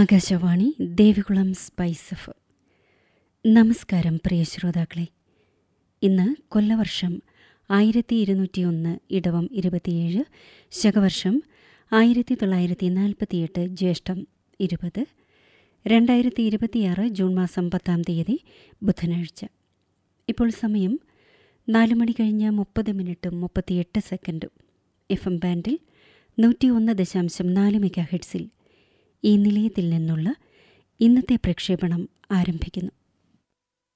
Akashvani Devikulam spice F നമസ്കാരം പ്രിയ ശ്രോതാക്കളെ ഇന്ന് കൊല്ലവർഷം ആയിരത്തി ഇരുന്നൂറ്റിയൊന്ന് ഇടവം ഇരുപത്തിയേഴ് ശകവർഷം ആയിരത്തി തൊള്ളായിരത്തി നാൽപ്പത്തിയെട്ട് ജ്യേഷ്ഠം ഇരുപത് രണ്ടായിരത്തി ഇരുപത്തിയാറ് ജൂൺ മാസം പത്താം തീയതി ബുധനാഴ്ച ഇപ്പോൾ സമയം നാല് മണി കഴിഞ്ഞ് മുപ്പത് മിനിറ്റും മുപ്പത്തിയെട്ട് സെക്കൻഡും എഫ് എം ബാൻഡിൽ നൂറ്റി ഒന്ന് ദശാംശം നാല് മെഗാ ഹെഡ്സിൽ ഈ നിലയത്തിൽ നിന്നുള്ള ഇന്നത്തെ പ്രക്ഷേപണം ആരംഭിക്കുന്നു